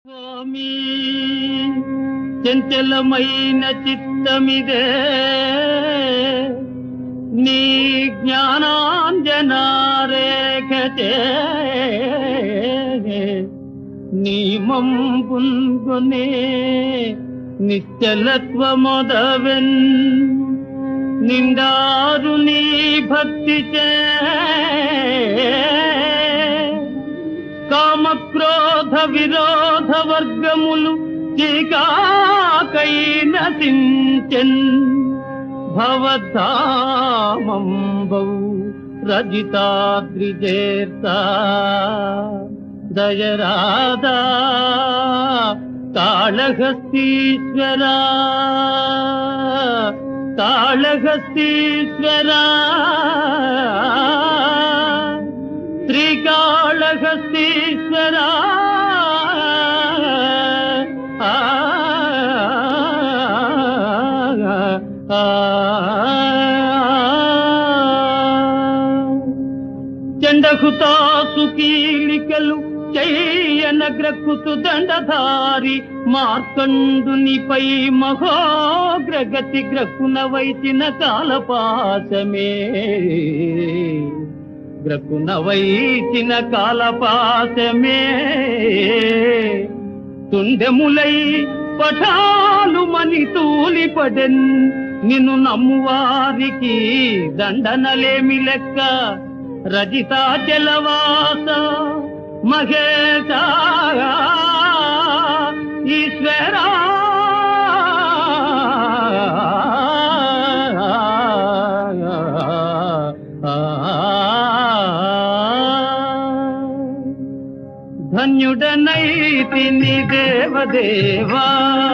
స్వామి చంచలమైన చిత్తమిదే నీ జ్ఞానాంజనారేఖతే నీ మంపున్కొనే నిశ్చలత్వమొదవెన్ నిండారు నీ భక్తి చే కామక్రోధ విరోధ వర్గములు చీకాకై నశించెన్ భవధామంబౌ రజితాద్రిజేర్త దయరాధా కాళహస్తీశ్వరా కాళహస్తీశ్వరా శ్రీకాళహస్తీశ్వరా ఆ, ఆ, చండహుతాసు కీలికలు చెయ్యన గ్రక్కుతు దండధారి మార్కండునిపై మహోగ్రగతి గ్రక్కున వైచిన కాలపాశమే గ్రక్కున వైచిన కాలపాశమే తుండెములై పఠాలు మని తూలిపడెన్ నిన్ను నమ్మువారికి దండనలేమి లెక్క రజితాచలవాస మహేశ ఈశ్వరా ధన్యుడనైతిని దేవదేవా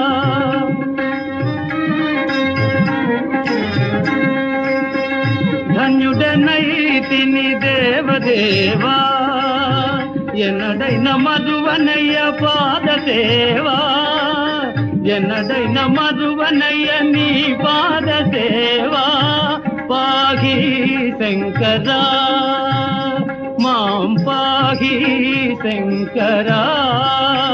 ధన్యుడనైతిని దేవదేవా ఎన్నడైన మధువనయ్య పాదసేవా ఎన్నడైన మధువనయ్య నీ పాదసేవా పాహి శంకరా మాం పాహి శంకరా